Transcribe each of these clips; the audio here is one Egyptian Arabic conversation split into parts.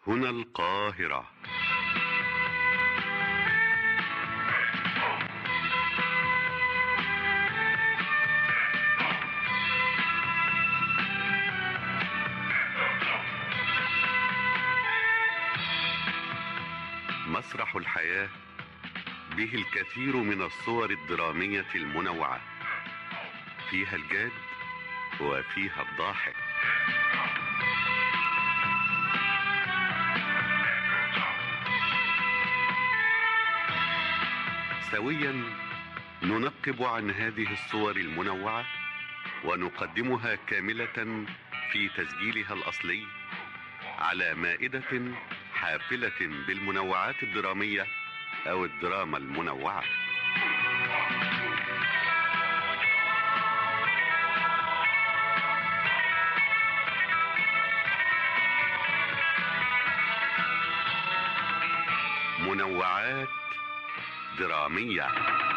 هنا القاهرة مسرح الحياة به الكثير من الصور الدرامية المنوعة فيها الجاد وفيها الضاحك سويا ننقب عن هذه الصور المنوعة ونقدمها كاملة في تسجيلها الأصلي على مائدة حافلة بالمنوعات الدرامية أو الدراما المنوعة منوعات درامية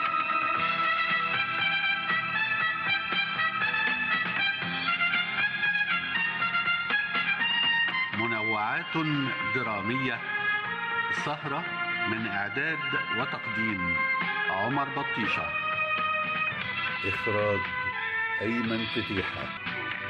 منوعات درامية سهرة من إعداد وتقديم عمر بطيشة إخراج أيمن فتيحة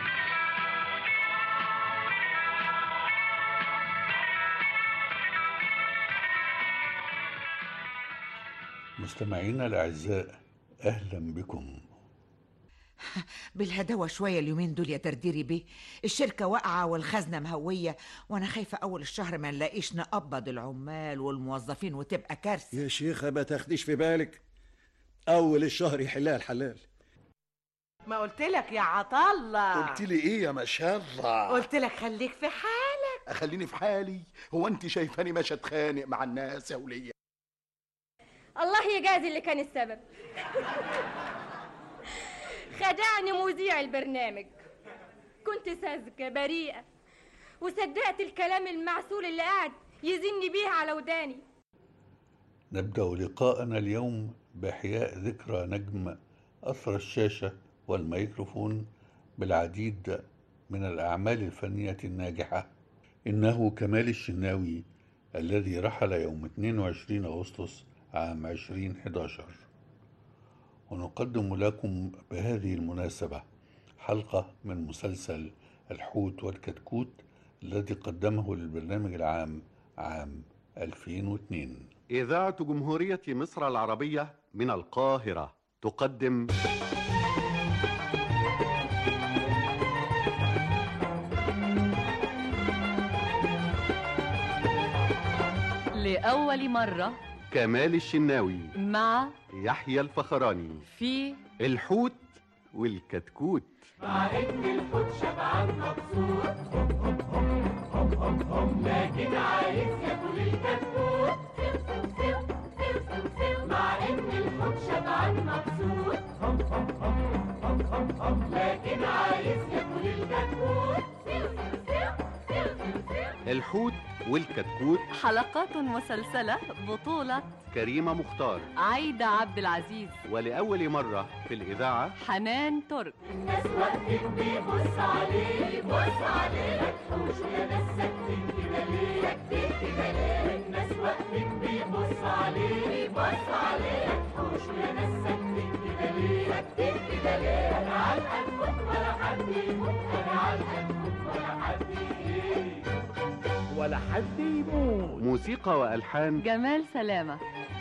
مستمعينا الأعزاء أهلا بكم بالهدوة شوية اليومين دول يا درديري بيه الشركة واقعة والخزنة مهوية وأنا خايفة أول الشهر ما نلاقيش نقبض العمال والموظفين وتبقى كارثة يا شيخة ما تاخديش في بالك أول الشهر يحلها الحلال ما قلت لك يا عطله قلت لي ايه يا مشرة قلت لك خليك في حالك اخليني في حالي هو انت شايفاني ماشي اتخانق مع الناس يا ولية الله يجازي اللي كان السبب خدعني مذيع البرنامج كنت ساذجة بريئة وصدقت الكلام المعسول اللي قاعد يزني بيه على وداني نبدأ لقاءنا اليوم بإحياء ذكرى نجم أثر الشاشة والميكروفون بالعديد من الأعمال الفنية الناجحة إنه كمال الشناوي الذي رحل يوم 22 أغسطس عام 2011 ونقدم لكم بهذه المناسبة حلقة من مسلسل الحوت والكتكوت الذي قدمه للبرنامج العام عام 2002 إذاعة جمهورية مصر العربية من القاهرة تقدم لأول مرة كمال الشناوي مع يحيى الفخراني في الحوت والكتكوت مع ان الحوت شبعان مبسوط لكن عايز ياكل الكتكوت مع ان الحوت شبعان مبسوط لكن عايز ياكل الكتكوت الحوت والكتكوت حلقات مسلسلة بطولة كريمة مختار عايدة عبد العزيز ولأول مرة في الإذاعة حنان ترك الناس واقفين بيبص عليه بص عليه ما تحوش يا ناس ساكتين كده ليه ساكتين كده ليه الناس واقفين بيبص عليه بيبص عليه ما تحوش يا ناس ساكتين كده ليه ساكتين كده ليه انا علقة تموت ولا حد يموت انا علقة تموت ولا حد ايه ولا حد يموت موسيقى وألحان جمال سلامة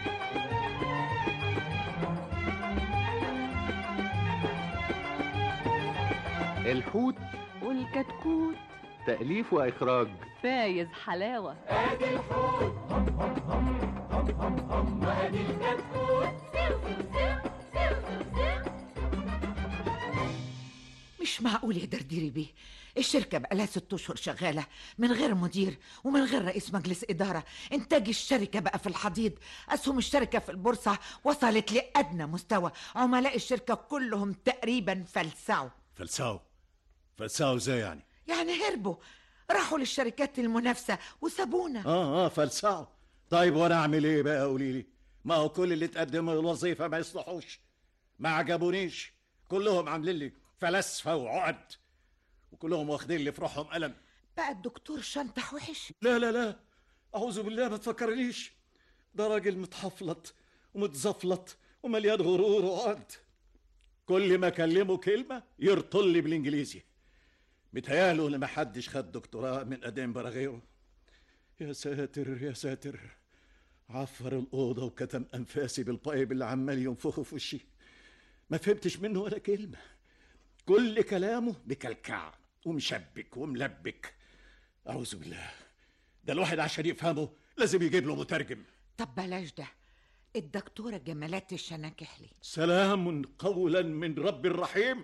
الحوت والكتكوت تأليف وإخراج فايز حلاوة ادي الحوت هم هم هم هم هم هم وادي الكتكوت سيو سيو سيو سيو سيو مش معقول يا درديري بيه الشركة بقالها ست أشهر شغالة من غير مدير ومن غير رئيس مجلس إدارة إنتاج الشركة بقى في الحضيض أسهم الشركة في البورصة وصلت لأدنى مستوى عملاء الشركة كلهم تقريبا فلسعوا فلساو فلساو ازاي يعني يعني هربوا راحوا للشركات المنافسة وسابونا اه اه فلساو طيب وانا اعمل ايه بقى قولي لي ما هو كل اللي تقدمه الوظيفه ما يصلحوش ما عجبونيش كلهم عاملين لي فلسفه وعقد وكلهم واخدين لي في روحهم قلم بقى الدكتور شنطح وحش لا لا لا أعوذ بالله ما تفكرنيش ده راجل متحفلط ومتزفلط ومليان غرور وعقد كل ما أكلمه كلمة يرطل لي بالإنجليزي متهيأله إن محدش خد دكتوراه من أدنبرا غيره يا ساتر يا ساتر عفر الأوضة وكتم أنفاسي بالبايب اللي عمال ينفخه في وشي ما فهمتش منه ولا كلمة كل كلامه بكلكع ومشبك وملبك أعوذ بالله ده الواحد عشان يفهمه لازم يجيب له مترجم طب بلاش ده الدكتورة جمالات الشناكحلي سلام قولا من رب الرحيم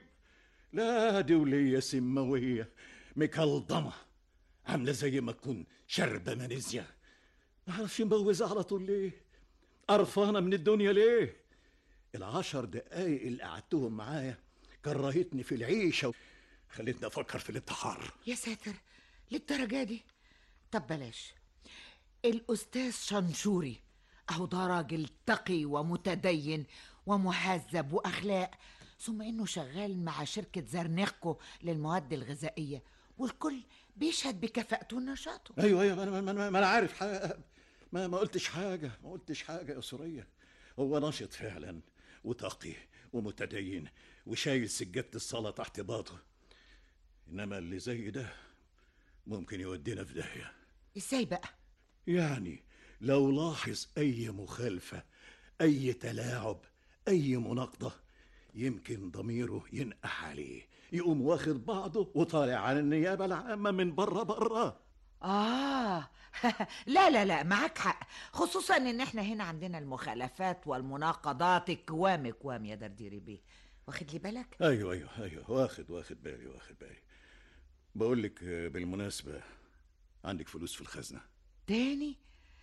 لا دولية سماوية مكلضمة عاملة زي ما تكون شربة مانيزيا ما اعرفش مبوزة على طول ليه قرفانة من الدنيا ليه العشر دقايق اللي قعدتهم معايا كرهتني في العيشة خلتني أفكر في الانتحار يا ساتر للدرجة دي طب بلاش الأستاذ شنشوري أهو ده راجل تقي ومتدين ومهذب وأخلاق ثم إنه شغال مع شركة زرنيخكو للمواد الغذائية والكل بيشهد بكفاءته ونشاطه ايوه ايوه ما انا ما, ما انا عارف حاجة ما ما قلتش حاجه ما قلتش حاجه يا سوريه هو نشط فعلا وتقي ومتدين وشايل سجاده الصلاه تحت باطه انما اللي زي ده ممكن يودينا في داهيه إزاي بقى؟ يعني لو لاحظ اي مخالفه اي تلاعب اي مناقضه يمكن ضميره ينقح عليه يقوم واخد بعضه وطالع على النيابه العامه من بره بره آه لا لا لا معاك حق خصوصا إن إحنا هنا عندنا المخالفات والمناقضات كوام كوام يا درديري بيه واخد لي بالك؟ ايوه ايوه ايوه واخد واخد بالي واخد بالي بقول لك آه، بالمناسبه عندك فلوس في الخزنه تاني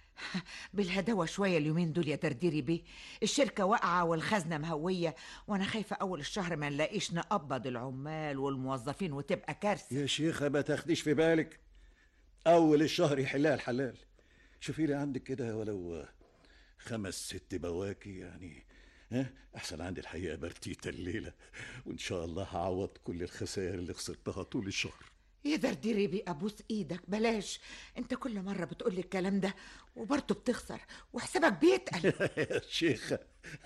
بالهداوة شوية اليومين دول يا درديري بيه الشركة واقعة والخزنة مهوية وأنا خايفة أول الشهر ما نلاقيش نقبض العمال والموظفين وتبقى كارثة يا شيخه ما تاخديش في بالك اول الشهر يحلها الحلال شوفي لي عندك كده ولو آه، خمس ست بواكي يعني ها احسن عندي الحقيقه برتيته الليله وان شاء الله هعوض كل الخسائر اللي خسرتها طول الشهر يا درديري بيه أبوس إيدك بلاش أنت كل مرة بتقولي الكلام ده وبرضه بتخسر وحسابك بيتقل يا شيخة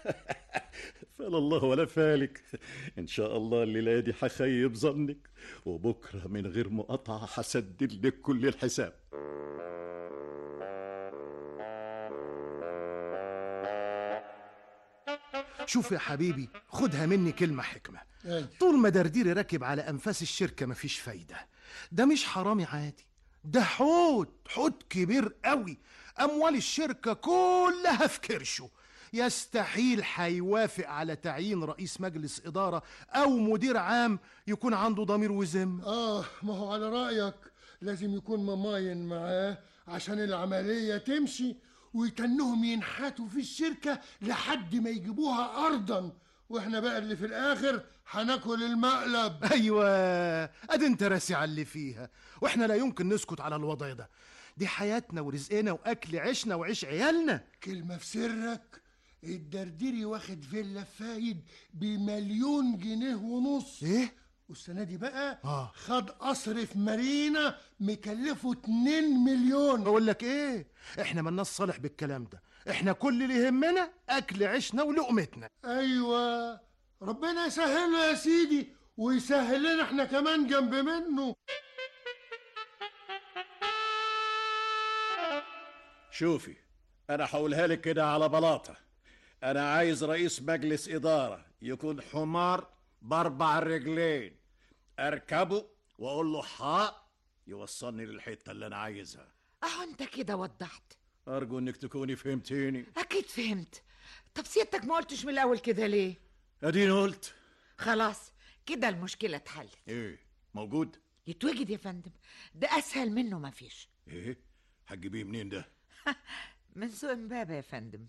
فلا الله ولا فالك إن شاء الله الليلة دي هخيب ظنك وبكرة من غير مقاطعة هسدد لك كل الحساب شوف يا حبيبي خدها مني كلمة حكمة أيوة. طول ما درديري راكب على أنفاس الشركة مفيش فايدة ده مش حرامي عادي ده حوت حوت كبير قوي أموال الشركة كلها في كرشه يستحيل هيوافق على تعيين رئيس مجلس إدارة أو مدير عام يكون عنده ضمير وذم آه ما هو على رأيك لازم يكون مماين معاه عشان العملية تمشي ويتنهم ينحتوا في الشركة لحد ما يجيبوها أرضا واحنا بقى اللي في الآخر هناكل المقلب أيوة أدي أنت راسي على اللي فيها وإحنا لا يمكن نسكت على الوضع ده دي حياتنا ورزقنا وأكل عيشنا وعيش عيالنا كلمة في سرك الدرديري واخد فيلا فايد بمليون جنيه ونص ايه والسنة دي بقى آه. خد قصر في مارينا مكلفه 2 مليون بقول لك ايه احنا مالناش صالح بالكلام ده احنا كل اللي يهمنا اكل عيشنا ولقمتنا ايوه ربنا يسهل له يا سيدي ويسهل لنا احنا كمان جنب منه شوفي أنا هقولها لك كده على بلاطة أنا عايز رئيس مجلس إدارة يكون حمار بأربع رجلين أركبه وأقول له حاء يوصلني للحتة اللي أنا عايزها أهو أنت كده وضحت أرجو إنك تكوني فهمتيني أكيد فهمت طب سيادتك ما قلتش من الأول كده ليه؟ أديني قلت خلاص كده المشكلة اتحلت إيه موجود يتوجد يا فندم ده أسهل منه مفيش إيه هتجيبيه منين ده من سوق امبابة يا فندم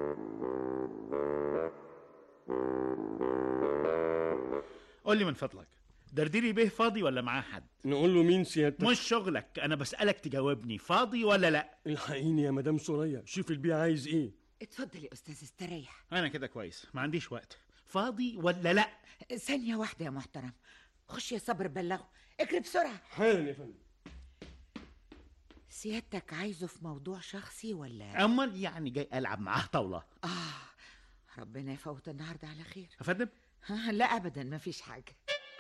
قول لي من فضلك درديري بيه فاضي ولا معاه حد نقول له مين سيادتك مش شغلك انا بسألك تجاوبني فاضي ولا لا الحقيني يا مدام سوريا شوف البيع عايز ايه اتفضل يا أستاذ استريح انا كده كويس ما عنديش وقت فاضي ولا لا ثانية واحدة يا محترم خش يا صبر بلغه اجري بسرعة حالا يا فندم سيادتك عايزه في موضوع شخصي ولا امال يعني جاي العب معاه طاوله آه ربنا يفوت النهارده على خير افندم ها، لا ابدا ما فيش حاجه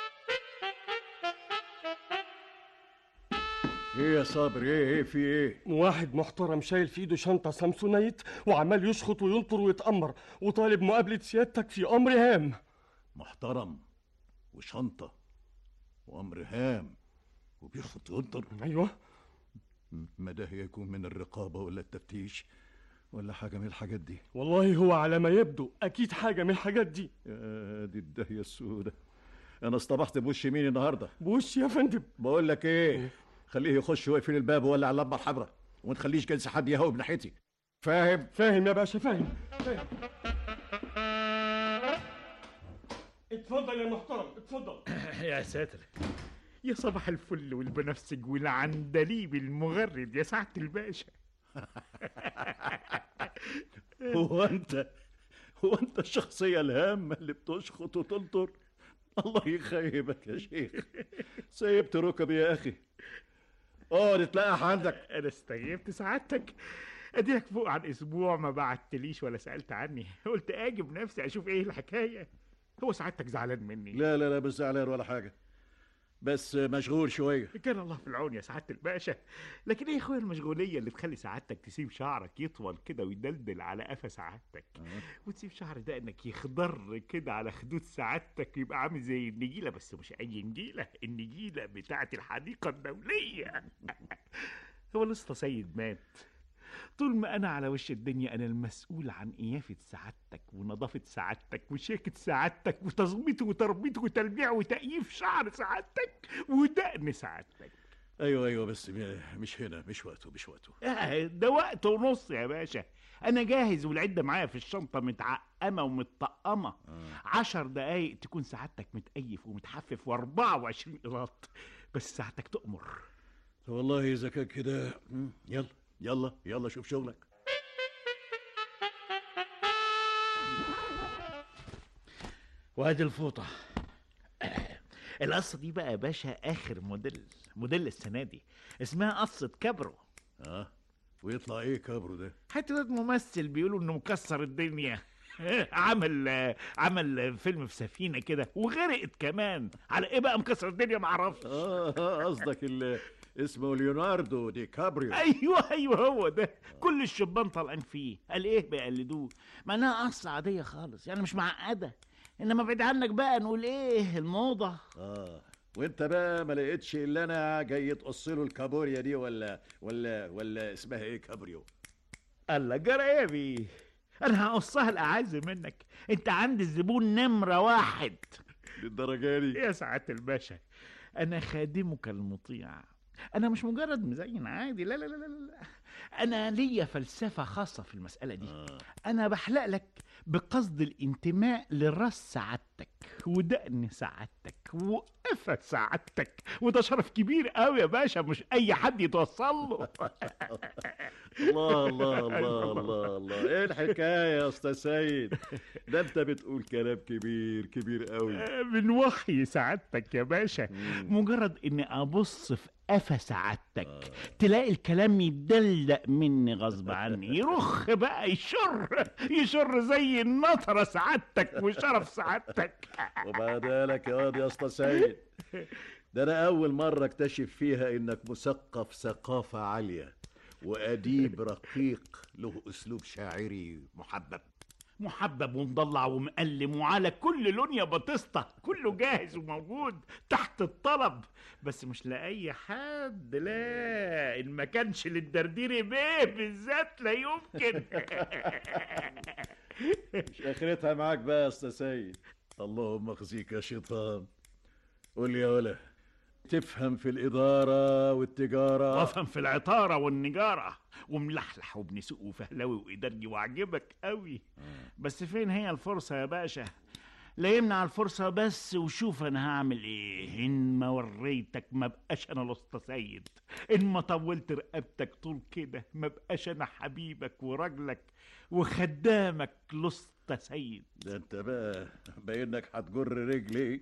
ايه يا صابر ايه ايه في ايه واحد محترم شايل في ايده شنطة سامسونيت وعمال يشخط وينطر ويتأمر وطالب مقابلة سيادتك في أمر هام محترم وشنطة وأمر هام وبيخط ينطر أيوه ما ده يكون من الرقابة ولا التفتيش ولا حاجة من الحاجات دي والله هو على ما يبدو أكيد حاجة من الحاجات دي يا دي الدهية السودة أنا اصطبحت بوش مين النهاردة بوش يا فندم بقول لك إيه خليه يخش ويقفل الباب ولا على اللمبة الحمراء وما تخليش جنس حد يهوب ناحيتي فاهم فاهم يا باشا فاهم فاهم اتفضل يا محترم اتفضل يا ساتر يا صباح الفل والبنفسج والعندليب المغرد يا سعادة الباشا هو أنت هو أنت الشخصية الهامة اللي بتشخط وتنطر الله يخيبك يا شيخ سيبت ركبي يا أخي اقعد تلاقح عندك انا استغيبت سعادتك اديك فوق عن اسبوع ما بعتليش ولا سالت عني قلت اجي بنفسي اشوف ايه الحكايه هو سعادتك زعلان مني لا لا لا مش زعلان ولا حاجة بس مشغول شوية كان الله في العون يا سعاده الباشا لكن ايه يا اخويا المشغوليه اللي تخلي سعادتك تسيب شعرك يطول كده ويدلدل على قفا سعادتك وتسيب شعر دقنك يخضر كده على خدود سعادتك يبقى عامل زي النجيله بس مش اي نجيله النجيله بتاعه الحديقه الدوليه هو الاسطى سيد مات طول ما انا على وش الدنيا انا المسؤول عن قيافه سعادتك ونظافه سعادتك وشيكه سعادتك وتظبيط وتربيط وتلميع وتأييف شعر سعادتك ودقن سعادتك أيوه أيوه بس م- مش هنا مش وقته مش وقته آه، ده وقت ونص يا باشا انا جاهز والعده معايا في الشنطه متعقمه ومتطقمه عشر دقايق تكون سعادتك متأيف ومتحفف و24 قراط بس سعادتك تؤمر والله إذا كان كده مم، يلا يلا يلا شوف شغلك وادي الفوطه القصه دي بقى يا باشا اخر موديل موديل السنه دي اسمها قصه كابرو اه ويطلع ايه كابرو ده حتى واد ممثل بيقولوا انه مكسر الدنيا عمل عمل فيلم في سفينه كده وغرقت كمان على ايه بقى مكسر الدنيا معرفش اه آه، قصدك اللي اسمه ليوناردو دي كابريو ايوه ايوه هو ده كل الشبان طالعين فيه قال ايه بيقلدوه مع انها قصه عاديه خالص يعني مش معقده انما بعيد عنك بقى نقول ايه الموضه اه وانت بقى ما لقيتش الا انا جاي تقص له الكابوريا دي ولا ولا ولا اسمها ايه كابريو الله جرى ايه يا بيه انا هقصها الاعز منك انت عندي الزبون نمره واحد للدرجه دي يا سعاده الباشا انا خادمك المطيع انا مش مجرد مزين عادي لا لا لا لا لا انا ليا فلسفه خاصه في المساله دي انا بحلق لك بقصد الانتماء لراس سعادتك ودقن سعادتك وقفة سعادتك وده شرف كبير قوي يا باشا مش اي حد يتوصل له الله الله الله الله الله ايه الحكايه يا استاذ سيد ده انت بتقول كلام كبير كبير قوي من وحي سعادتك يا باشا مجرد اني ابص في قفا سعادتك تلاقي الكلام يدلق مني غصب عني يرخ بقى يشر يشر زي النطرة سعادتك وشرف سعادتك وبعدالك يا واد يا اسطى سيد ده انا اول مره اكتشف فيها انك مثقف ثقافه عاليه واديب رقيق له اسلوب شاعري محبب محبب ومضلع ومقلم وعلى كل لون يا بطسطة كله جاهز وموجود تحت الطلب بس مش لأي حد لا إن ما كانش للدرديري بيه بالذات لا يمكن مش اخرتها معاك بقى يا استاذ سيد اللهم اخزيك يا شيطان قول لي يا ولا تفهم في الاداره والتجاره وافهم في العطارة والنجارة وملحلح وابن سوق وفهلوي وإدارجي وعجبك قوي بس فين هي الفرصة يا باشا لا يمنع الفرصة بس وشوف أنا هعمل إيه إن ما وريتك ما بقاش أنا الأسطى سيد إن ما طولت رقبتك طول كده ما بقاش أنا حبيبك وراجلك وخدامك الأسطى سيد ده انت بقى باينك هتجر رجلي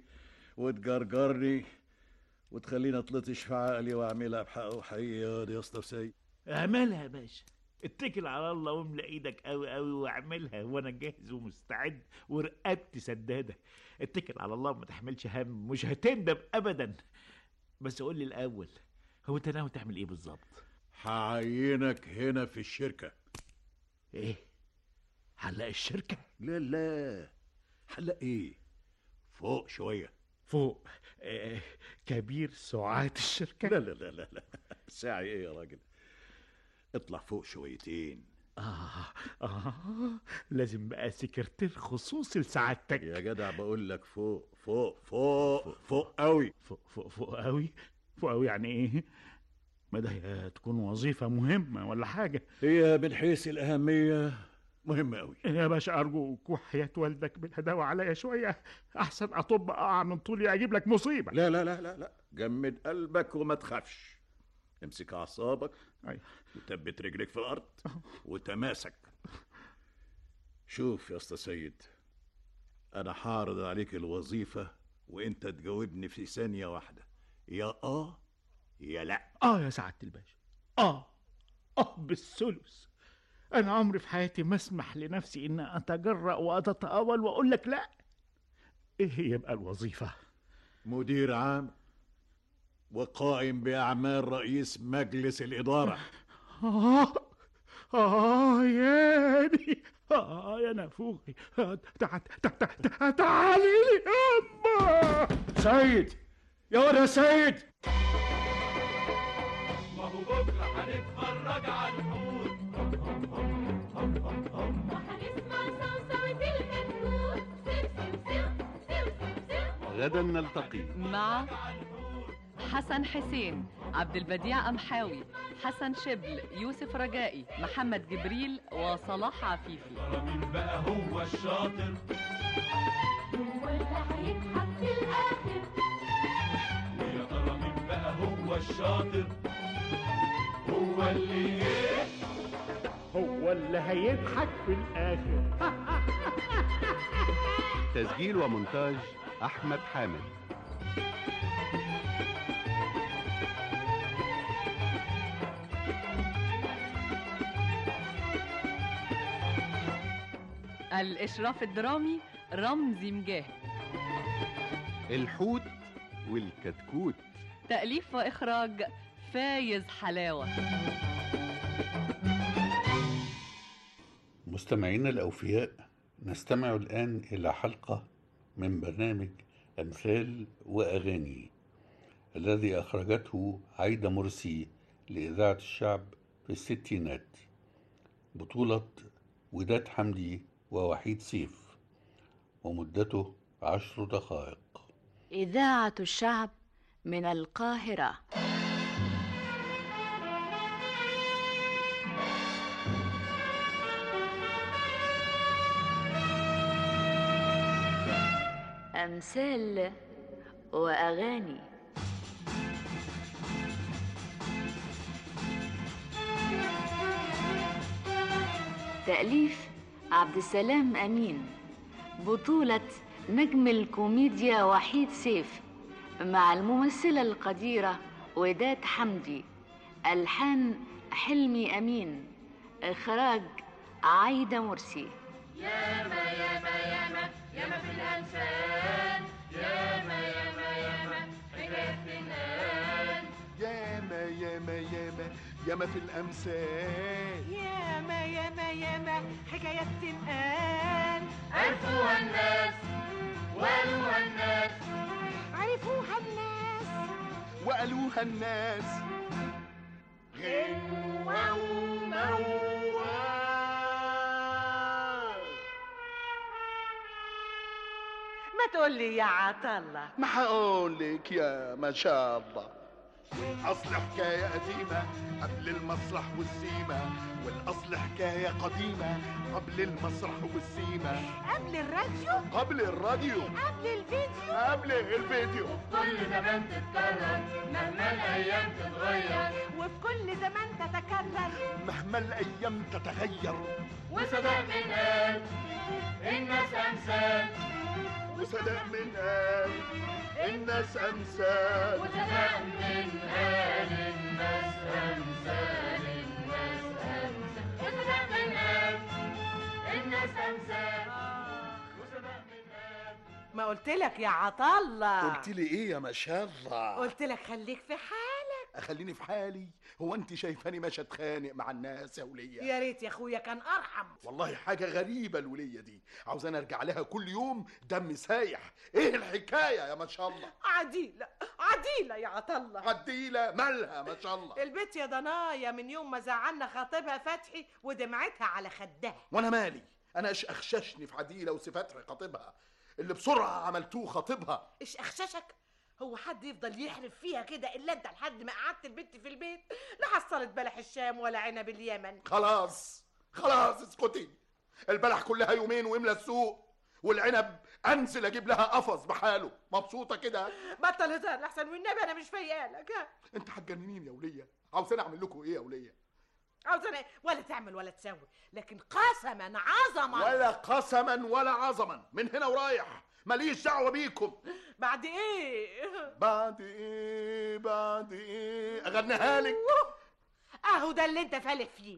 وتجرجرني وتخليني اطلطش في عقلي واعملها بحق وحقيقي يا واد يا اسطى سيد اعملها يا باشا اتكل على الله واملى ايدك قوي قوي واعملها وانا جاهز ومستعد ورقبتي سداده اتكل على الله وما تحملش هم مش هتندم ابدا بس قول لي الاول هو انت ناوي تعمل ايه بالظبط هعينك هنا في الشركة ايه حلاق الشركة لا لا حلاق ايه فوق شوية فوق آه كبير سعاة الشركة لا لا لا لا لا ساعي ايه يا راجل اطلع فوق شويتين آه آه لازم بقى سكرتير خصوصي لسعادتك يا جدع بقول لك فوق فوق فوق فوق قوي فوق فوق فوق قوي فوق قوي يعني ايه ما ده هي تكون وظيفة مهمة ولا حاجة هي من حيث الأهمية مهمة قوي يا باشا أرجوك وحياة والدك بالهداوة عليا شوية أحسن أطب أقع من طولي أجيب لك مصيبة لا لا لا لا لا جمد قلبك وما تخافش امسك أعصابك أيوة. وثبت رجلك في الأرض وتماسك شوف يا اسطى سيد أنا هعرض عليك الوظيفة وأنت تجاوبني في ثانية واحدة يا آه يا لأ آه يا سعادة الباشا آه آه بالثلث أنا عمري في حياتي ما أسمح لنفسي إن أتجرأ وأتطاول وأقول لك لأ إيه هي بقى الوظيفة؟ مدير عام وقائم بأعمال رئيس مجلس الإدارة آه آه ياني آه يا نافوخي آه، تع- تع- تع- تع- تعالي لي أما سيد يا ولد يا سيد وهو بكرة هنتفرج على الحوت وهنسمع صوصوة الكتكوت سم سم سم سم سم سم غدا نلتقي مع حسن حسين عبد البديع أمحاوي حسن شبل يوسف رجائي محمد جبريل وصلاح عفيفي مين بقى هو الشاطر هو اللي هيضحك في الآخر ويا ترى مين بقى هو الشاطر هو اللي ايه هو اللي هيضحك في الآخر تسجيل ومونتاج أحمد حامد الإشراف الدرامي رمزي مجاهد الحوت والكتكوت تأليف وإخراج فايز حلاوة مستمعينا الأوفياء نستمع الآن إلى حلقة من برنامج أمثال وأغاني الذي أخرجته عايدة مرسي لإذاعة الشعب في الستينات بطولة وداد حمدي ووحيد سيف ومدته عشر دقائق إذاعة الشعب من القاهرة أمثال وأغاني تأليف عبد السلام أمين بطولة نجم الكوميديا وحيد سيف مع الممثلة القديرة وداد حمدي ألحان حلمي أمين إخراج عايدة مرسي ياما ياما ياما ياما في الأنسان ياما ياما ياما حكاية تنقال ياما ياما ياما ياما في الأمثال ياما ياما ياما حكايات تنقال عرفوها الناس وقالوها الناس عرفوها الناس وقالوها الناس غنوة وموال ما تقول لي يا عطلة ما هقول لك يا ما شاء الله الأصل حكاية قديمة قبل المسرح والسيمة والأصل حكاية قديمة قبل المسرح والسيمة قبل الراديو قبل الراديو قبل الفيديو قبل الفيديو كل زمان تتكرر مهما الأيام تتغير وفي كل زمان تتكرر مهما الأيام تتغير وصدق من قال الناس أمثال وصدق من قال الناس أمثال وصدق من قال الناس أمثال الناس قلت لك يا عطله قلت لي ايه يا ما شاء الله قلت لك خليك في حالك اخليني في حالي هو انت شايفاني ماشي اتخانق مع الناس يا وليه يا ريت يا اخويا كان ارحم والله حاجة غريبة الولية دي عاوزاني ارجع لها كل يوم دم سايح ايه الحكاية يا ما شاء الله عديله عديله يا عطله عديلة مالها ما شاء الله البت يا ضنايا من يوم ما زعلنا خطيبها فتحي ودمعتها على خدها وانا مالي انا ايش اخششني في عديلة وصفتحي خطيبها اللي بسرعة عملتوه خطيبها ايش اخششك هو حد يفضل يحرف فيها كده الا انت لحد ما قعدت البت في البيت لا حصلت بلح الشام ولا عنب اليمن خلاص خلاص اسكتي البلح كلها يومين ويملى السوق والعنب انزل اجيب لها قفص بحاله مبسوطة كده بطل هزار لحسن والنبي انا مش فايقالك ها انت هتجننيني يا ولية عاوزاني اعمل لكم ايه يا ولية عاوزة ايه ولا تعمل ولا تسوي لكن قسما عظما ولا قسما ولا عظما من هنا ورايح ماليش دعوة بيكم بعد ايه بعد ايه بعد ايه اغنيها لك اهو ده اللي انت فالح فيه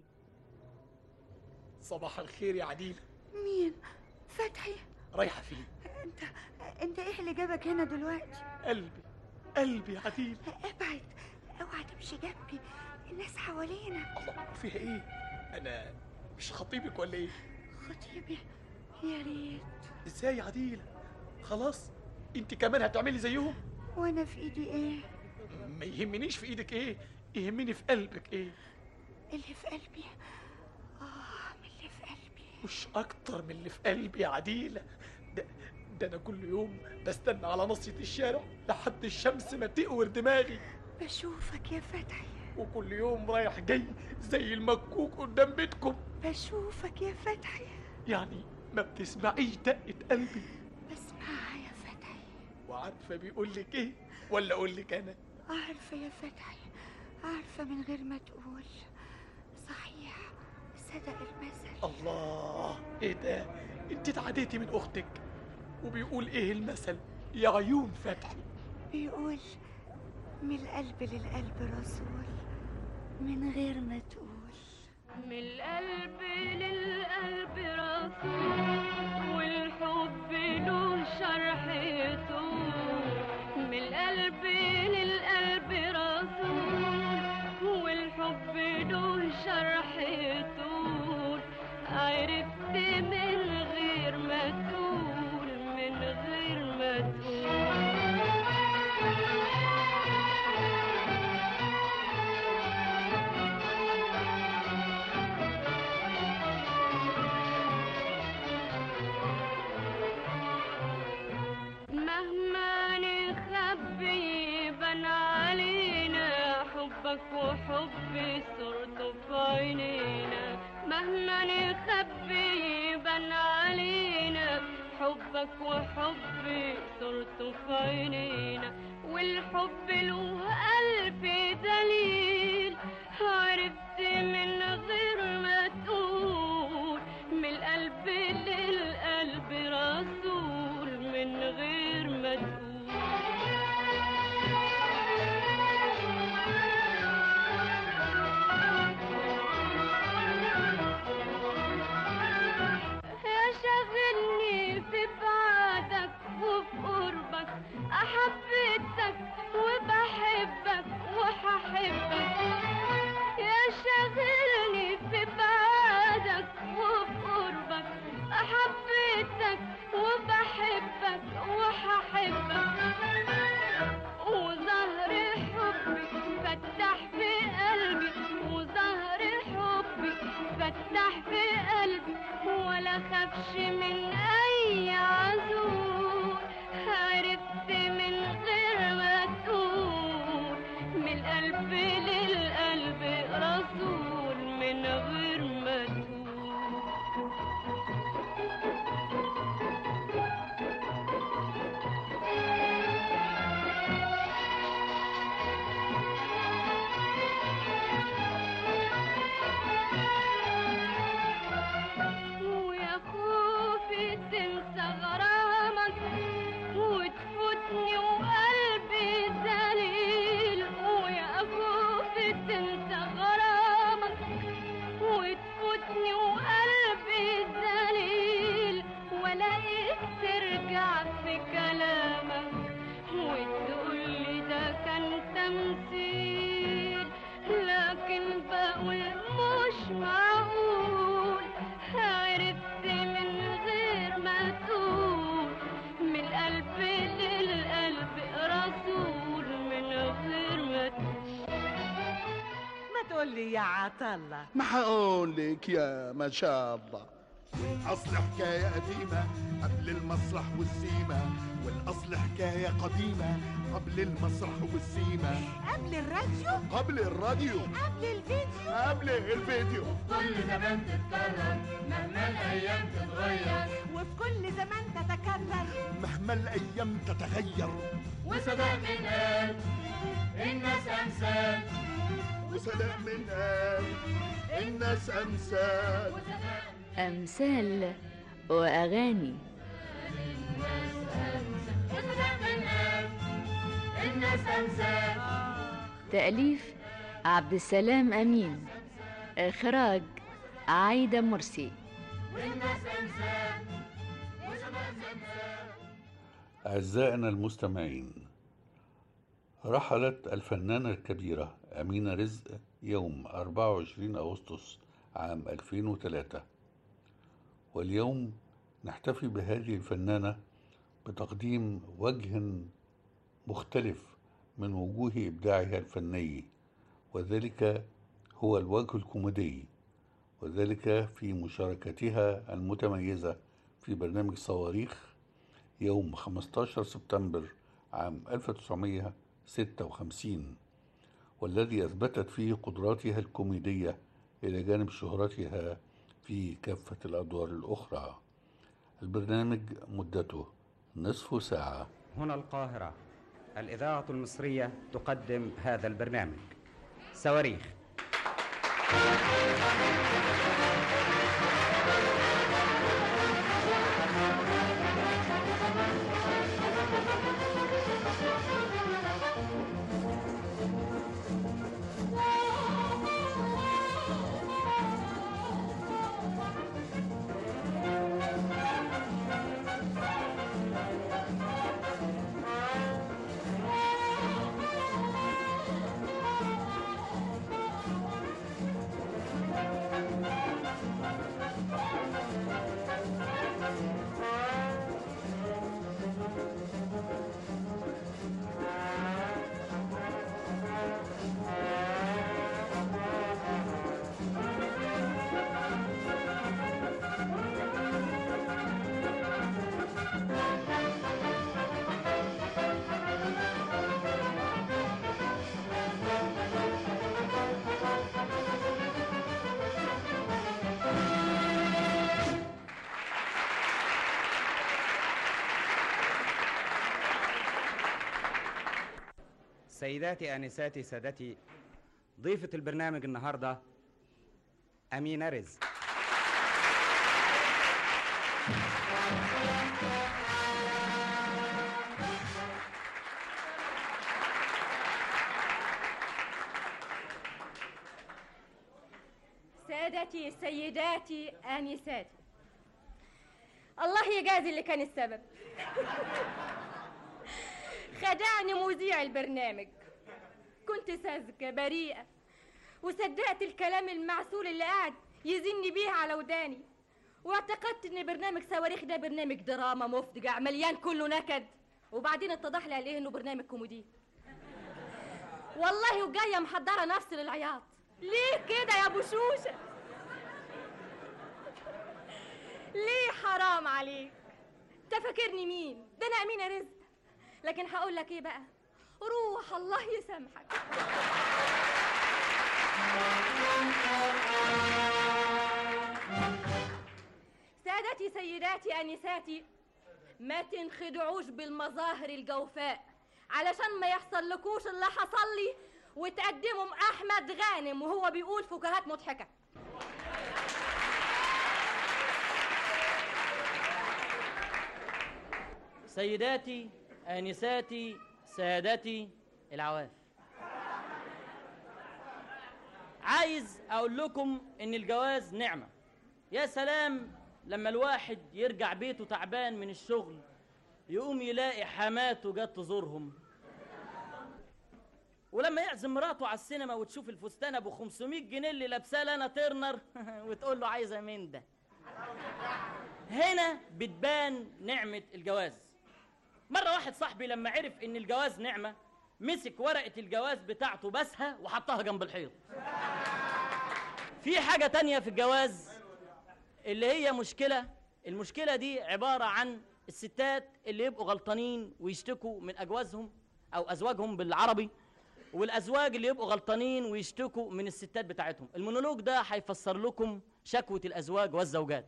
صباح الخير يا عديل مين فتحي رايحة فين انت انت ايه اللي جابك هنا دلوقتي قلبي قلبي يا عديل ابعد اوعى تمشي جنبي الناس حوالينا الله فيها ايه انا مش خطيبك ولا ايه خطيبي يا ريت ازاي يا عديل خلاص انت كمان هتعملي زيهم وانا في ايدي ايه ما يهمنيش في ايدك ايه يهمني في قلبك ايه اللي في قلبي اه من اللي في قلبي مش اكتر من اللي في قلبي يا عديلة ده, ده انا كل يوم بستنى على نصية الشارع لحد الشمس ما تقور دماغي بشوفك يا فتحي وكل يوم رايح جاي زي المكوك قدام بيتكم بشوفك يا فتحي يعني ما بتسمعيش دقة قلبي بسمعها يا فتحي وعارفة بيقول لك ايه ولا اقول لك انا عارفة يا فتحي عارفة من غير ما تقول صحيح صدق المثل الله ايه ده انت اتعديتي من اختك وبيقول ايه المثل يا عيون فتحي بيقول من القلب للقلب رسول من غير ما تقول من القلب للقلب رسول والحب له شرح يطول من القلب للقلب رسول والحب له شرح يطول عرفت من غير ما تقول من غير ما تقول مهما نخبي يبان علينا حبك وحبي صورته في عينينا مهما نخبي يبان علينا حبك وحبي صورته في عينينا والحب له ألف دليل عرفت من غير ما تقول من القلب للقلب رسول من غير ما يا شاغلني في بعدك وفي قربك أحبتك وبحبك وهحبك يا شاغلني في بعدك وفي قربك أحبتك وبحبك وهحبك وظهر حبي فتح في قلبي وظهر حبي فتح في قلبي ولا خافش من اي عذور عرفت من غير ما تقول من القلب للقلب رسول من غير ما ويا خوفي تنسى غرامي عطله ما هقول لك يا ما شاء الله اصل حكايه قديمه قبل المسرح والسيما والاصل حكايه قديمه قبل المسرح والسيما قبل الراديو قبل الراديو قبل الفيديو قبل الفيديو كل زمان تتكرر مهما الايام تتغير وفي كل زمان تتكرر مهما الايام تتغير وصدق من قال الناس امثال وصدق من قال الناس امثال أمثال وأغاني وصدق من قال الناس امثال تأليف عبد السلام أمين إخراج عايدة مرسي والناس امثال وصدق امثال أعزائنا المستمعين رحلت الفنانة الكبيرة أمينة رزق يوم 24 أغسطس عام 2003 واليوم نحتفي بهذه الفنانة بتقديم وجه مختلف من وجوه إبداعها الفني وذلك هو الوجه الكوميدي وذلك في مشاركتها المتميزة في برنامج صواريخ يوم 15 سبتمبر عام 1956 والذي أثبتت فيه قدراتها الكوميدية إلى جانب شهرتها في كافة الأدوار الأخرى البرنامج مدته نصف ساعة هنا القاهرة الإذاعة المصرية تقدم هذا البرنامج صواريخ سيداتي آنساتي سادتي ضيفة البرنامج النهاردة أمينة رزق سادتي سيداتي آنساتي الله يجازي اللي كان السبب خدعني مذيع البرنامج كنت ساذجة بريئة وصدقت الكلام المعسول اللي قاعد يزني بيه على وداني واعتقدت ان برنامج صواريخ ده برنامج دراما مفجع مليان كله نكد وبعدين اتضح لي عليه انه برنامج كوميدي والله وجايه محضره نفسي للعياط ليه كده يا ابو شوشه ليه حرام عليك انت فاكرني مين ده انا امينه رزق لكن هقول لك ايه بقى روح الله يسامحك سادتي سيداتي انساتي ما تنخدعوش بالمظاهر الجوفاء علشان ما يحصل لكوش اللي حصل لي وتقدموا احمد غانم وهو بيقول فكاهات مضحكه سيداتي آنساتي سادتي العواف عايز أقول لكم إن الجواز نعمة يا سلام لما الواحد يرجع بيته تعبان من الشغل يقوم يلاقي حماته جت تزورهم ولما يعزم مراته على السينما وتشوف الفستان ابو 500 جنيه اللي لابساه لانا ترنر وتقول له عايزه من ده هنا بتبان نعمه الجواز مرة واحد صاحبي لما عرف إن الجواز نعمة مسك ورقة الجواز بتاعته بسها وحطها جنب الحيط في حاجة تانية في الجواز اللي هي مشكلة المشكلة دي عبارة عن الستات اللي يبقوا غلطانين ويشتكوا من أجوازهم أو أزواجهم بالعربي والأزواج اللي يبقوا غلطانين ويشتكوا من الستات بتاعتهم المونولوج ده هيفسر لكم شكوة الأزواج والزوجات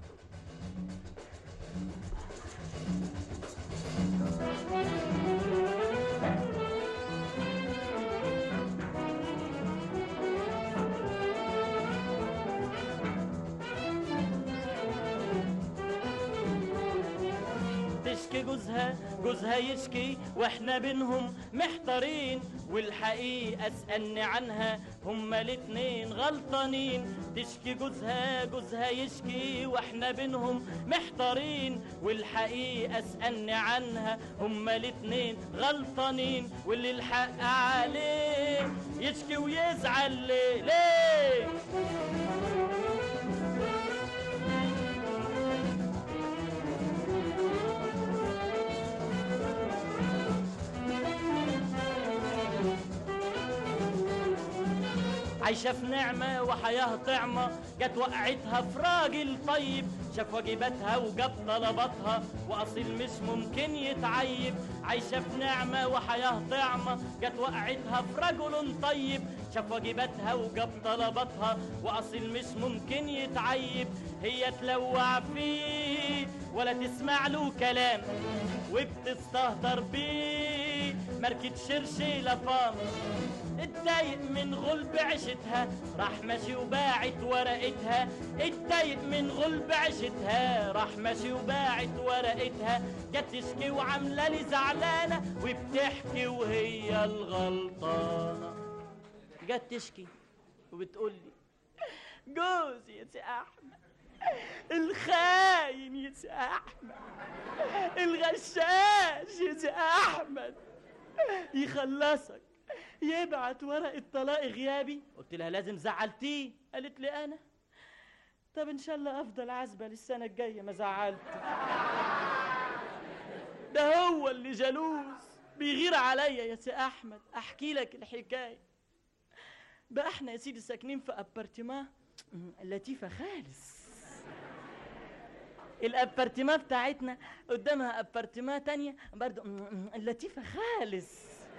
تشكي جوزها جوزها يشكي واحنا بينهم محتارين والحقيقة اسألني عنها هما الاتنين غلطانين تشكي جوزها جوزها يشكي واحنا بينهم محتارين والحقيقة اسألني عنها هما الاتنين غلطانين واللي الحق عليه يشكي ويزعل ليه ليه عايشة في نعمة وحياة طعمة جت وقعتها في راجل طيب شاف واجباتها وجاب طلباتها وأصيل مش ممكن يتعيب عايشة في نعمة وحياة طعمة جت وقعتها في رجل طيب شاف واجباتها وجاب طلباتها وأصيل مش ممكن يتعيب هي تلوع فيه ولا تسمع له كلام وبتستهتر بيه ماركة شرشي لفام اتضايق من غلب عيشتها راح ماشي وباعت ورقتها اتضايق من غلب عيشتها راح ماشي وباعت ورقتها جت تشكي وعامله لي زعلانه وبتحكي وهي الغلطانه جت تشكي وبتقول لي جوزي يا سي احمد الخاين يا سي احمد الغشاش يا سي احمد يخلصك يبعت ورقة طلاق غيابي قلت لها لازم زعلتيه قالت لي انا طب ان شاء الله افضل عزبة للسنة الجاية ما زعلت ده هو اللي جلوس بيغير عليا يا سي احمد احكي لك الحكاية بقى احنا يا سيدي ساكنين في ابارتمان لطيفة خالص الابارتمان بتاعتنا قدامها ابارتمان تانية برضو لطيفة خالص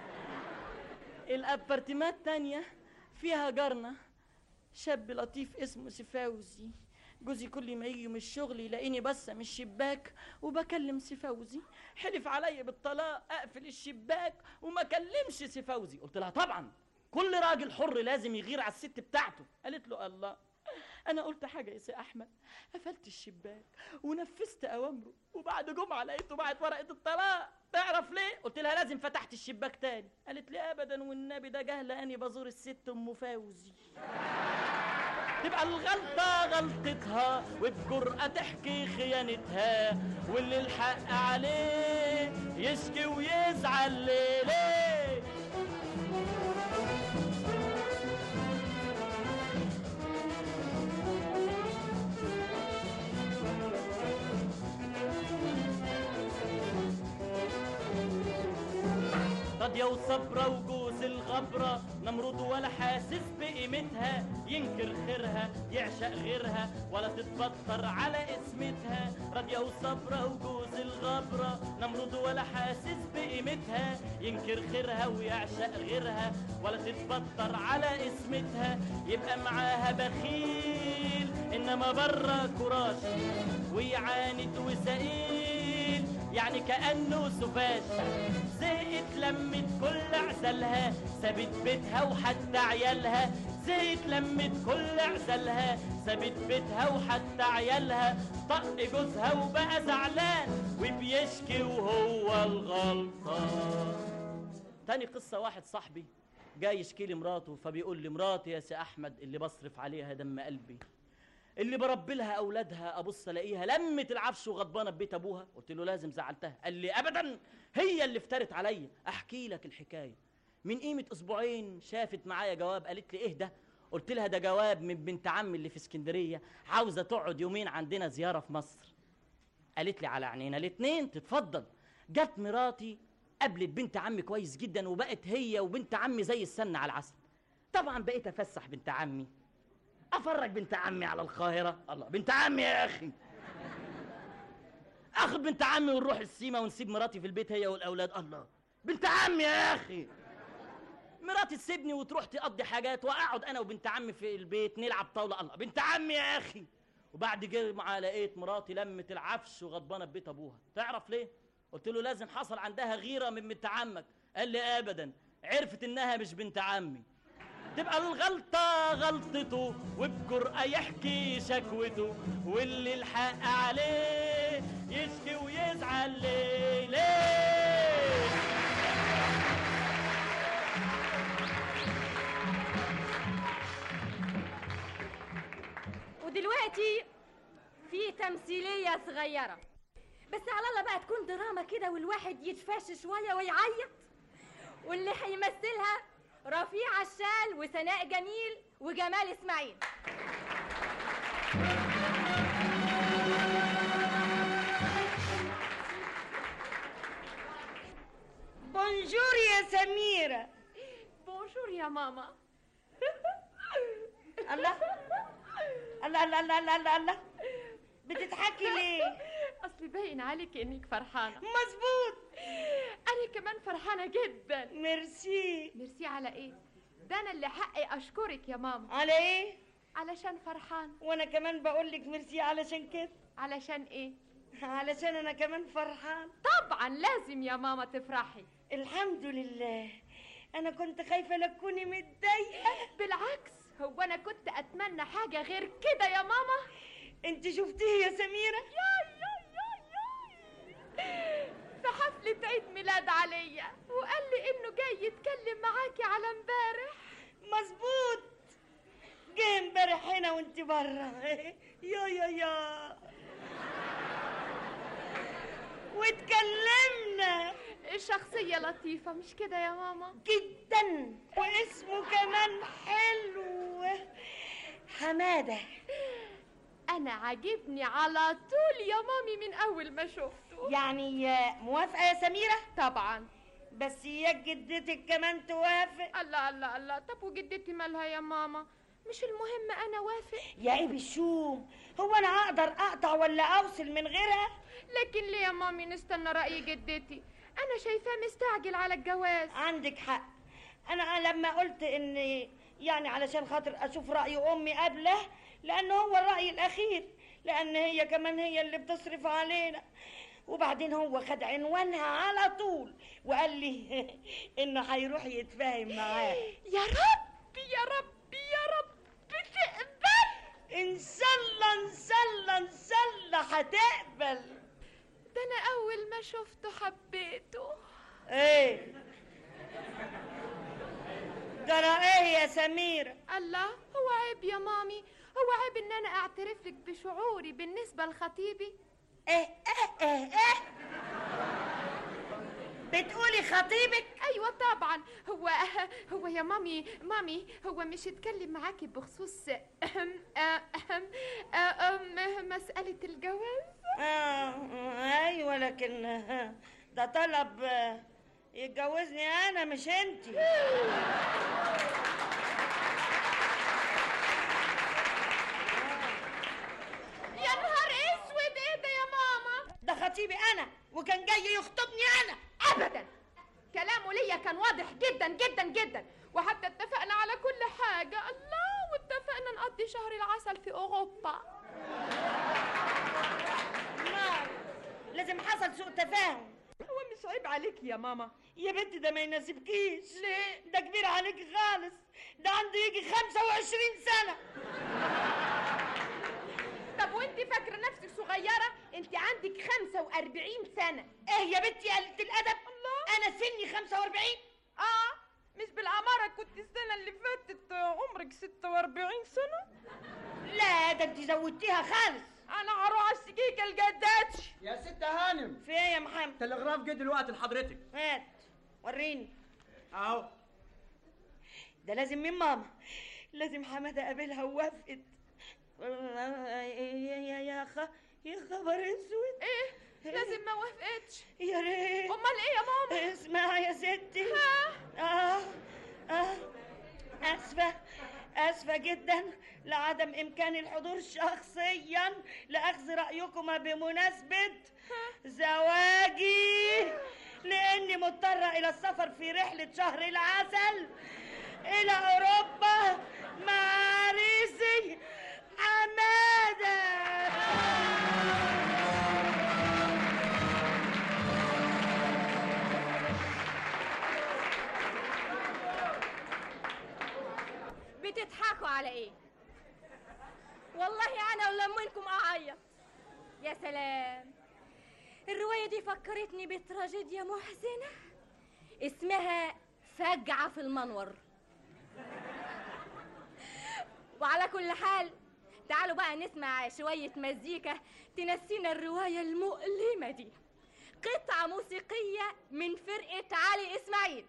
الابارتمات تانية فيها جارنا شاب لطيف اسمه سفاوزي جوزي كل ما يجي من الشغل يلاقيني بس من الشباك وبكلم سفاوزي حلف عليا بالطلاق اقفل الشباك وما اكلمش سفاوزي قلت لها طبعا كل راجل حر لازم يغير على الست بتاعته قالت له الله انا قلت حاجه يا سي احمد قفلت الشباك ونفذت اوامره وبعد جمعه لقيته بعت ورقه الطلاق تعرف ليه قلت لها لازم فتحت الشباك تاني قالت لي ابدا والنبي ده جهل اني بزور الست ام فوزي تبقى الغلطة غلطتها وبجرأة تحكي خيانتها واللي الحق عليه يشكي ويزعل ليه ليه راضية وصبرة وجوز الغبرة نمرود ولا حاسس بقيمتها ينكر خيرها يعشق غيرها ولا تتبطر على اسمتها راضية وصبرة وجوز الغبرة نمرود ولا حاسس بقيمتها ينكر خيرها ويعشق غيرها ولا تتبطر على اسمتها يبقى معاها بخيل انما بره كراش ويعاند وسئيل يعني كأنه سفاش زهقت لمت كل عسلها سابت بيتها وحتى عيالها زهقت لمت كل عسلها سابت بيتها وحتى عيالها طق جوزها وبقى زعلان وبيشكي وهو الغلطان تاني قصة واحد صاحبي جاي يشكي لي مراته فبيقول لي مراتي يا سي احمد اللي بصرف عليها دم قلبي اللي بربي لها اولادها ابص الاقيها لمت العفش وغضبانه ببيت ابوها قلت له لازم زعلتها قال لي ابدا هي اللي افترت عليا احكي لك الحكايه من قيمه اسبوعين شافت معايا جواب قالت لي ايه ده قلت لها ده جواب من بنت عمي اللي في اسكندريه عاوزه تقعد يومين عندنا زياره في مصر قالت لي على عينينا الاتنين تتفضل جت مراتي قابلت بنت عمي كويس جدا وبقت هي وبنت عمي زي السمنه على العسل طبعا بقيت افسح بنت عمي افرج بنت عمي على القاهره الله بنت عمي يا اخي اخد بنت عمي ونروح السيما ونسيب مراتي في البيت هي والاولاد الله بنت عمي يا اخي مراتي تسيبني وتروح تقضي حاجات واقعد انا وبنت عمي في البيت نلعب طاوله الله بنت عمي يا اخي وبعد جمعه لقيت مراتي لمت العفش وغضبانه ببيت ابوها تعرف ليه قلت له لازم حصل عندها غيره من بنت عمك قال لي ابدا عرفت انها مش بنت عمي تبقى الغلطة غلطته وبجرأة يحكي شكوته واللي الحق عليه يشكي ويزعل ليه ليه ودلوقتي في تمثيلية صغيرة بس على الله بقى تكون دراما كده والواحد يتفاش شوية ويعيط واللي هيمثلها رفيع عشال وسناء جميل وجمال اسماعيل بونجور يا سميرة بونجور يا ماما الله الله الله الله الله الله, الله. بتضحكي ليه؟ اصل باين عليك انك فرحانه مظبوط انا كمان فرحانه جدا ميرسي ميرسي على ايه ده انا اللي حقي اشكرك يا ماما على ايه علشان فرحان وانا كمان بقول لك ميرسي علشان كده علشان ايه علشان انا كمان فرحان طبعا لازم يا ماما تفرحي الحمد لله انا كنت خايفه لا تكوني متضايقه بالعكس هو انا كنت اتمنى حاجه غير كده يا ماما انت شفتيه يا سميره يا يا يا يا في حفلة عيد ميلاد عليا وقال لي انه جاي يتكلم معاكي على امبارح مظبوط جه امبارح هنا وانت بره يا يا يا واتكلمنا الشخصية لطيفة مش كده يا ماما جدا واسمه كمان حلو حمادة أنا عاجبني على طول يا مامي من أول ما شفته يعني موافقة يا سميرة؟ طبعا بس يا جدتك كمان توافق الله الله الله طب وجدتي مالها يا ماما مش المهم أنا وافق يا ايه بالشوم هو أنا أقدر أقطع ولا أوصل من غيرها؟ لكن ليه يا مامي نستنى رأي جدتي أنا شايفاه مستعجل على الجواز عندك حق أنا لما قلت إن يعني علشان خاطر أشوف رأي أمي قبله لأن هو الرأي الأخير لأن هي كمان هي اللي بتصرف علينا وبعدين هو خد عنوانها على طول وقال لي إنه هيروح يتفاهم معاه يا رب يا رب يا رب تقبل إن شاء الله إن شاء الله إن شاء الله هتقبل ده أنا أول ما شفته حبيته إيه جرى إيه يا سميرة الله هو عيب يا مامي هو عيب ان انا اعترف لك بشعوري بالنسبه لخطيبي ايه ايه ايه ايه بتقولي خطيبك ايوه طبعا هو هو يا مامي مامي هو مش اتكلم معاكي بخصوص أهم أهم أهم مساله الجواز آه ايوه لكن ده طلب يتجوزني انا مش انتي يا نهار اسود ايه ده يا ماما ده خطيبي انا وكان جاي يخطبني انا ابدا كلامه ليا كان واضح جدا جدا جدا وحتى اتفقنا على كل حاجه الله واتفقنا نقضي شهر العسل في اوروبا نار لازم حصل سوء تفاهم هو مش عيب عليك يا ماما يا بنتي ده ما يناسبكيش ليه ده كبير عليك خالص ده عنده يجي 25 سنه طب وانت فاكره نفسك صغيره انت عندك 45 سنه ايه يا بنتي يا قلة الادب الله انا سني 45 اه مش بالعماره كنت السنه اللي فاتت عمرك 46 سنه لا ده انت زودتيها خالص انا هروح اشتكيك لجداتي يا ست هانم في ايه يا محمد تلغراف جه دلوقتي لحضرتك هات وريني اهو ده لازم من ماما لازم حماده قابلها ووافقت يا يا يا خ يا خبر اسود ايه لازم ما وافقتش يا ريت امال ايه يا ماما اسمعي يا ستي ها اه اه اسفه اسفه جدا لعدم امكاني الحضور شخصيا لاخذ رايكما بمناسبه زواجي لاني مضطره الى السفر في رحله شهر العسل الى اوروبا مع عريسي حماده بتضحكوا على ايه والله انا ولا منكم اعيط يا سلام الروايه دي فكرتني بتراجيديا محزنه اسمها فجعه في المنور وعلى كل حال تعالوا بقى نسمع شويه مزيكا تنسينا الروايه المؤلمه دي قطعه موسيقيه من فرقه علي اسماعيل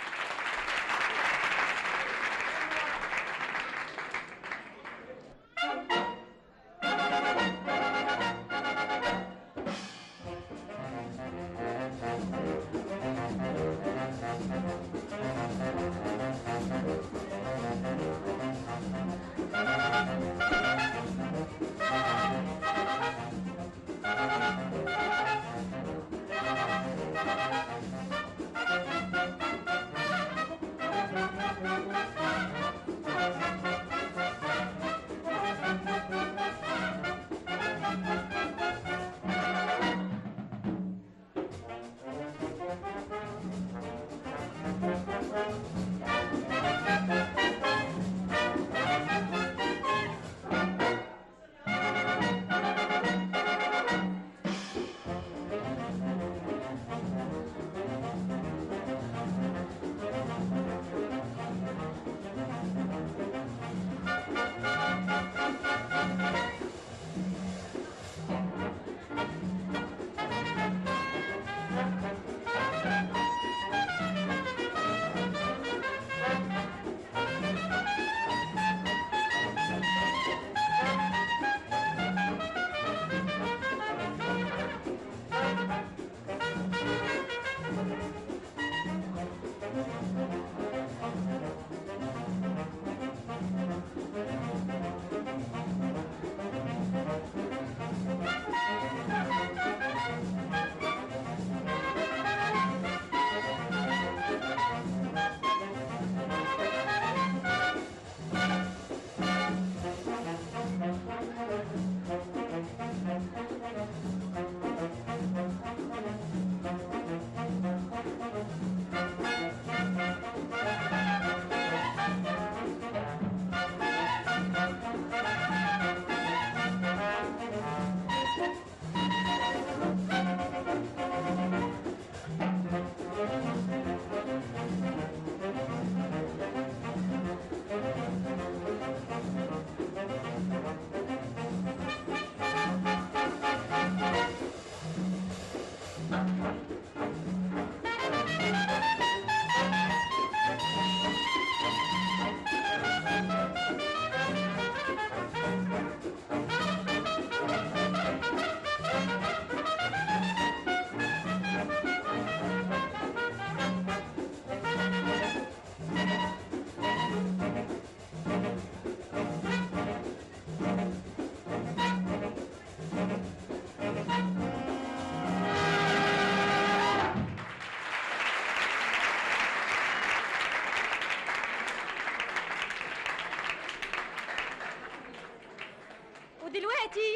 ودلوقتي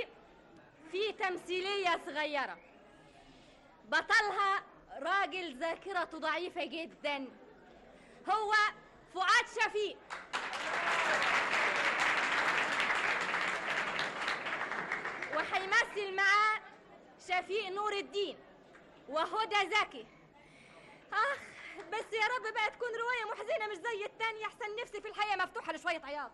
في تمثيلية صغيرة بطلها راجل ذاكرته ضعيفة جدا هو فؤاد شفيق وهيمثل معاه شفيق نور الدين وهدى زكي اخ بس يا رب بقى تكون رواية محزنة مش زي التانية احسن نفسي في الحياة مفتوحة لشوية عياط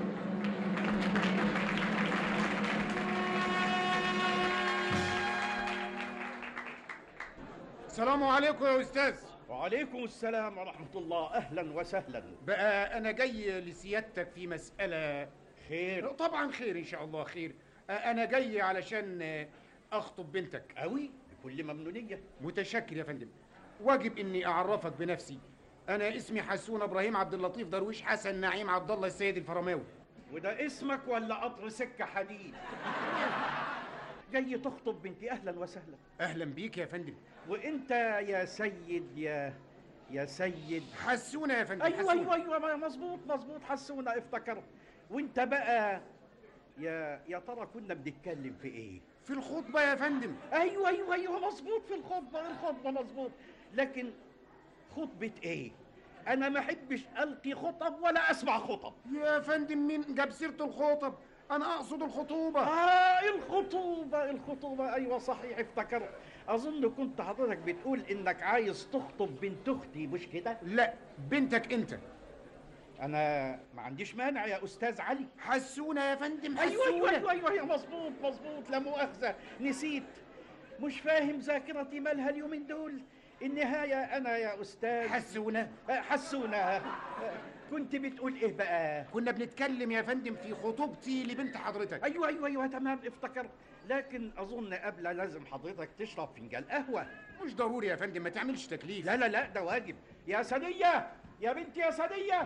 السلام عليكم يا استاذ وعليكم السلام ورحمة الله أهلا وسهلا بقى انا جاي لسيادتك في مسألة خير طبعا خير ان شاء الله خير انا جاي علشان اخطب بنتك قوي بكل ممنونية متشكر يا فندم واجب اني اعرفك بنفسي انا اسمي حسون ابراهيم عبد اللطيف درويش حسن نعيم عبد الله السيد الفرماوي وده اسمك ولا قطر سكة حديد جاي تخطب بنتي اهلا وسهلا اهلا بيك يا فندم وانت يا سيد يا يا سيد حسونة يا فندم ايوه حسونة. ايوه ايوه ما- مظبوط مظبوط حسونة افتكرت وانت بقى يا يا ترى كنا بنتكلم في ايه في الخطبة يا فندم ايوه ايوه ايوه مظبوط في الخطبة الخطبة مظبوط لكن خطبة ايه انا ما احبش القي خطب ولا اسمع خطب يا فندم مين جاب سيرة الخطب انا اقصد الخطوبة اه الخطوبة الخطوبة ايوه صحيح افتكرت اظن كنت حضرتك بتقول انك عايز تخطب بنت اختي مش كده لا بنتك انت انا ما عنديش مانع يا استاذ علي حسونة يا فندم ايوه حسونة ايوه ايوه ايوه أيوة، مظبوط مظبوط لا مؤاخذة نسيت مش فاهم ذاكرتي مالها اليومين دول النهاية أنا يا أستاذ حسونة حسونة آه، كنت بتقول إيه بقى؟ كنا بنتكلم يا فندم في خطوبتي لبنت حضرتك أيوه أيوه أيوه تمام افتكرت لكن أظن قبل لازم حضرتك تشرب فنجان قهوة مش ضروري يا فندم ما تعملش تكليف لا لا لا ده واجب يا سنية يا بنتي يا سنية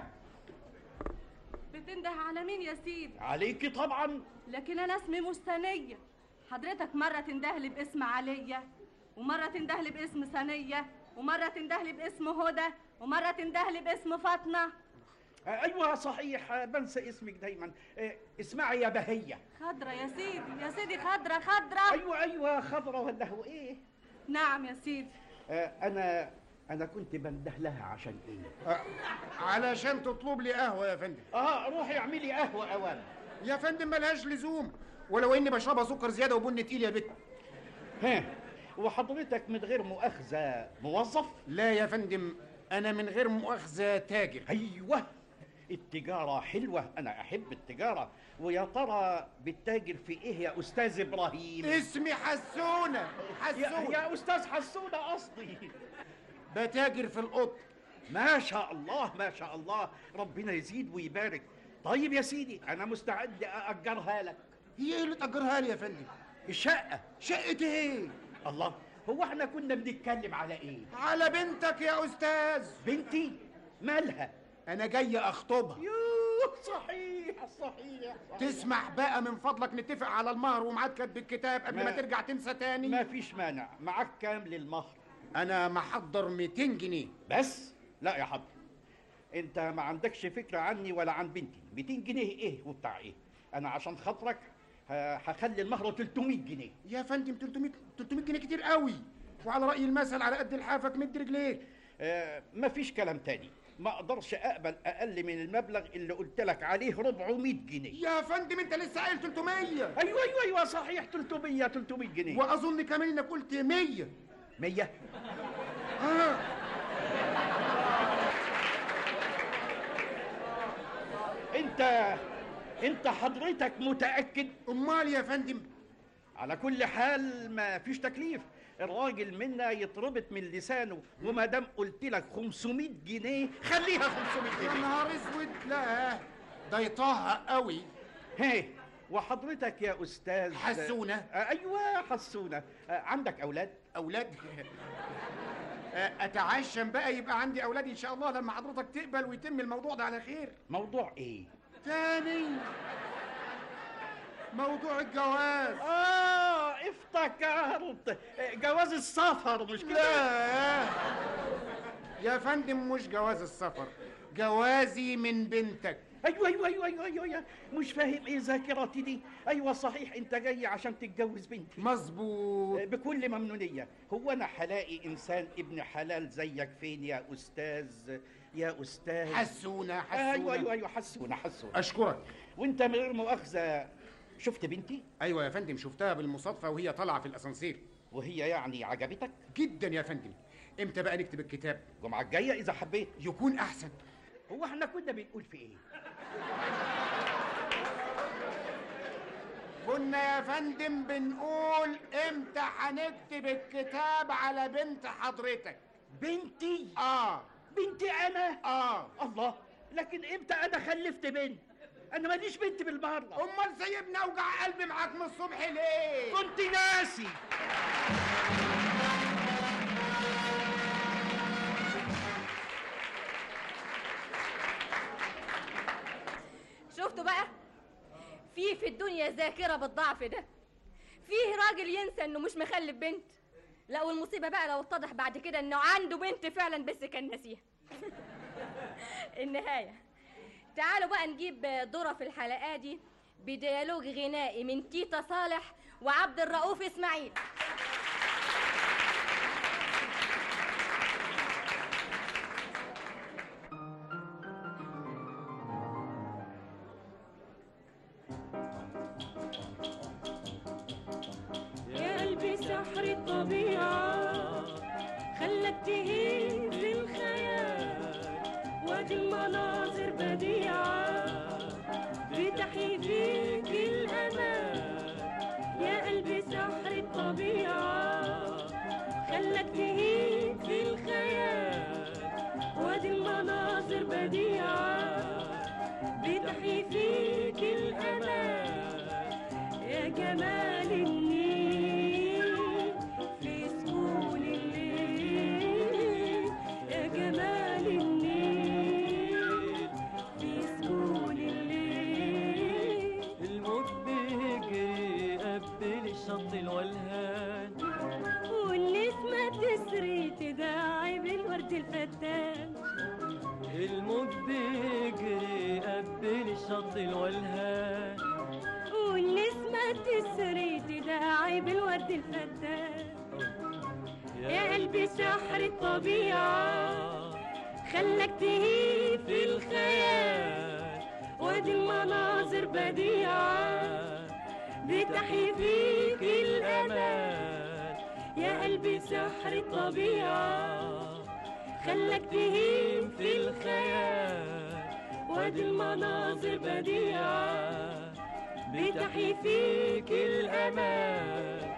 بتنده على مين يا سيدي عليكي طبعا لكن انا اسمي مستنية حضرتك مرة تندهلي باسم علية ومرة تندهلي باسم سنية ومرة تندهلي باسم هدى ومرة تندهلي باسم فاطمة آه، أيوه صحيح آه، بنسى اسمك دايما آه، اسمعي يا بهية خضرة يا سيدي يا سيدي خضرة خضرة أيوه أيوه خضرة ولا هو إيه؟ نعم يا سيدي آه، أنا أنا كنت بنده لها عشان إيه؟ آه، علشان تطلب لي قهوة يا فندم اه روحي اعملي قهوة أولا يا فندم ملهاش لزوم ولو اني بشربها سكر زيادة وبن تقيل يا بت ها وحضرتك من غير مؤاخذة موظف؟ لا يا فندم انا من غير مؤاخذة تاجر أيوه التجارة حلوة أنا أحب التجارة ويا ترى بتتاجر في إيه يا أستاذ إبراهيم؟ اسمي حسونة يا, حسونة يا أستاذ حسونة قصدي بتاجر في القط ما شاء الله ما شاء الله ربنا يزيد ويبارك طيب يا سيدي أنا مستعد أأجرها لك هي ايه اللي تأجرها لي يا فندم الشقة شقة ايه الله هو احنا كنا بنتكلم على ايه على بنتك يا استاذ بنتي مالها انا جاي اخطبها يوه صحيح صحيح, صحيح. تسمح بقى من فضلك نتفق على المهر وميعاد كتب الكتاب قبل ما, ما- ترجع تنسى تاني ما فيش مانع معاك كام للمهر انا محضر 200 جنيه بس لا يا حضر انت ما عندكش فكره عني ولا عن بنتي 200 جنيه ايه وبتاع ايه انا عشان خاطرك ه- هخلي المهر 300 جنيه يا فندم 300 300 جنيه كتير قوي وعلى رأي المثل على قد لحافك مد رجليك آه مفيش كلام تاني ما اقدرش اقبل اقل من المبلغ اللي قلت لك عليه 400 جنيه يا فندم انت لسه قايل 300 ايوه ايوه ايوه صحيح 300 300 جنيه واظن كمان انك قلت 100 100 اه انت انت حضرتك متاكد امال يا فندم على كل حال ما فيش تكليف الراجل منا يتربط من لسانه وما دام قلت لك 500 جنيه خليها 500 يا جنيه نهار اسود لا ده يطهق قوي هي وحضرتك يا استاذ حسونة. آه ايوه حسونه آه عندك اولاد اولاد آه، اتعشم بقى يبقى عندي اولاد ان شاء الله لما حضرتك تقبل ويتم الموضوع ده على خير موضوع ايه تاني موضوع الجواز اه افتكرت آه، جواز السفر مش كده لا يا فندم مش جواز السفر جوازي من بنتك ايوه ايوه ايوه ايوه ايوه, أيوة. مش فاهم ايه ذاكرتي دي ايوه صحيح انت جاي عشان تتجوز بنتي مظبوط بكل ممنونيه هو انا هلاقي انسان ابن حلال زيك فين يا استاذ يا استاذ حسونة حسونة ايوه ايوه ايوه حسونه حسونه اشكرك وانت من غير مؤاخذه شفت بنتي ايوه يا فندم شفتها بالمصادفه وهي طالعه في الاسانسير وهي يعني عجبتك جدا يا فندم امتى بقى نكتب الكتاب الجمعه الجايه اذا حبيت يكون احسن هو احنا كنا بنقول في ايه كنا يا فندم بنقول امتى هنكتب الكتاب على بنت حضرتك بنتي اه بنتي انا اه الله لكن امتى انا خلفت بنت انا ماليش بنت بالمره امال سايبني اوجع قلبي معاك من الصبح ليه كنت ناسي في الدنيا ذاكرة بالضعف ده فيه راجل ينسى انه مش مخلف بنت لا والمصيبة بقى لو اتضح بعد كده انه عنده بنت فعلا بس كان ناسيها النهاية تعالوا بقى نجيب دورة في الحلقة دي بديالوج غنائي من تيتا صالح وعبد الرؤوف اسماعيل يا قلبي سحر الطبيعة خلك تهين في الخيال وادي المناظر بديعة بتحيي فيك الأمان يا قلبي سحر الطبيعة خلك تهين في الخيال وادي المناظر بديعة بتحيي فيك الأمان يا جمال النيل في سكون الليل يا جمال النيل في سكون الليل الموج بيجري قبل الشط الولهان والنسمة تسري تداعي بالورد الفتان الموج بيجري قبل الشط الولهان والنسمة تسري تداعي بالورد الفتان يا قلبي سحر الطبيعة خلك تهيب في الخيال وادي المناظر بديعة بتحيي فيك الأمان يا قلبي سحر الطبيعة خلك تهيب في الخيال وادي المناظر بديعة بتحيي فيك الأمان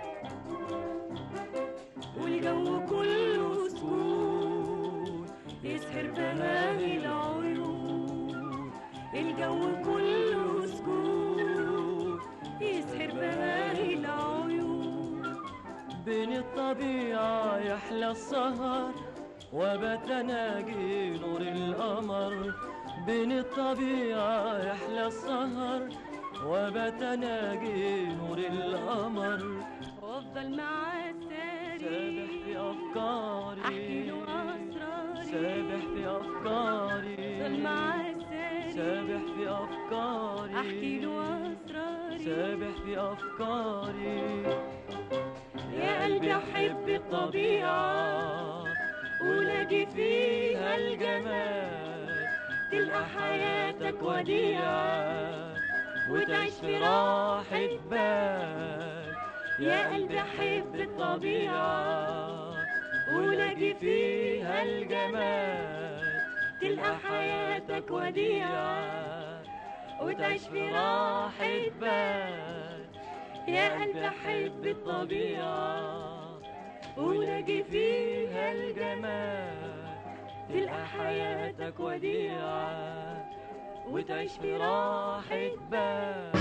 والجو كله سكون يسحر بهاء العيون الجو كله سكون يسحر بهاء العيون بين الطبيعة يحلى السهر وبات ناجي نور القمر بين الطبيعة يحلى السهر وبات ناجي نور القمر وافضل معاه سابح ساري في أفكاري احكي له اسراري سابح في أفكاري افضل معاه ساري سابح في أفكاري احكي له اسراري سابح في أفكاري يا قلبي احب الطبيعة ولاقي فيها الجمال تلقى حياتك وديعة وتعيش في راحة بال يا قلبي احب الطبيعة ولاقي فيها الجمال تلقى حياتك وديعة وتعيش في راحة بال يا قلبي احب الطبيعة ولاقي فيها الجمال تلقى حياتك وديعة وتعيش في راحة بال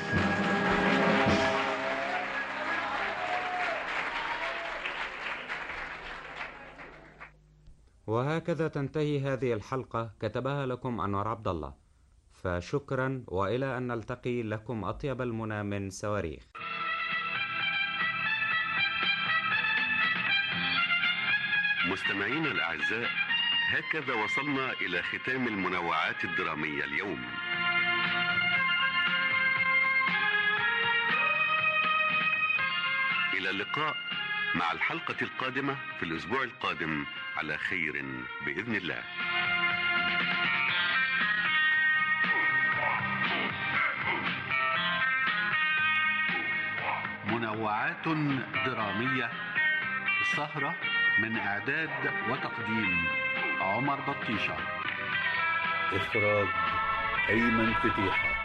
وهكذا تنتهي هذه الحلقة كتبها لكم أنور عبد الله فشكرا وإلى أن نلتقي لكم أطيب المنى من صواريخ مستمعينا الأعزاء هكذا وصلنا إلى ختام المنوعات الدرامية اليوم إلى اللقاء مع الحلقة القادمة في الأسبوع القادم على خير بإذن الله منوعات درامية السهرة من إعداد وتقديم عمر بطيشة إخراج أيمن فتيحة